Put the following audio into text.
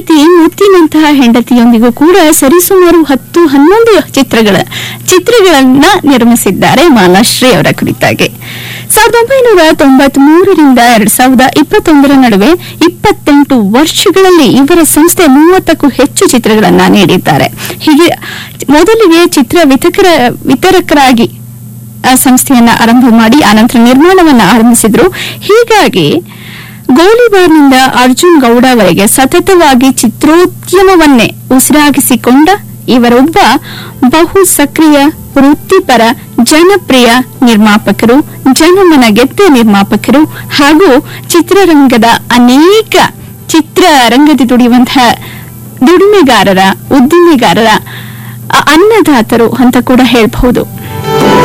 ರೀತಿ ಮುತ್ತಿನಂತಹ ಹೆಂಡತಿಯೊಂದಿಗೂ ಕೂಡ ಸರಿಸುಮಾರು ಹತ್ತು ಹನ್ನೊಂದು ಚಿತ್ರಗಳ ಚಿತ್ರಗಳನ್ನ ನಿರ್ಮಿಸಿದ್ದಾರೆ ಮಾಲಾಶ್ರೀ ಅವರ ಕುರಿತಾಗಿ ಸಾವಿರದ ಒಂಬೈನೂರ ತೊಂಬತ್ ಮೂರರಿಂದ ಎರಡ್ ಸಾವಿರದ ಇಪ್ಪತ್ತೊಂದರ ನಡುವೆ ಇಪ್ಪತ್ತೆಂಟು ವರ್ಷಗಳಲ್ಲಿ ಇವರ ಸಂಸ್ಥೆ ಮೂವತ್ತಕ್ಕೂ ಹೆಚ್ಚು ಚಿತ್ರಗಳನ್ನ ನೀಡಿದ್ದಾರೆ ಹೀಗೆ ಮೊದಲಿಗೆ ಚಿತ್ರ ವಿತಕರ ವಿತರಕರಾಗಿ ಆ ಸಂಸ್ಥೆಯನ್ನ ಆರಂಭ ಮಾಡಿ ಆನಂತರ ನಿರ್ಮಾಣವನ್ನ ಆರಂಭಿಸಿದ್ರು ಹೀಗಾಗಿ ಗೋಲಿಬಾರ್ನಿಂದ ಅರ್ಜುನ್ ಗೌಡವರೆಗೆ ಸತತವಾಗಿ ಚಿತ್ರೋದ್ಯಮವನ್ನೇ ಉಸಿರಾಗಿಸಿಕೊಂಡ ಇವರೊಬ್ಬ ಬಹು ಸಕ್ರಿಯ ವೃತ್ತಿಪರ ಜನಪ್ರಿಯ ನಿರ್ಮಾಪಕರು ಜನಮನ ಗೆದ್ದ ನಿರ್ಮಾಪಕರು ಹಾಗೂ ಚಿತ್ರರಂಗದ ಅನೇಕ ಚಿತ್ರರಂಗದ ದುಡಿಯುವಂತಹ ದುಡಿಮೆಗಾರರ ಉದ್ದಿಮೆಗಾರರ ಅ- ಅನ್ನದಾತರು ಅಂತ ಕೂಡ ಹೇಳಬಹುದು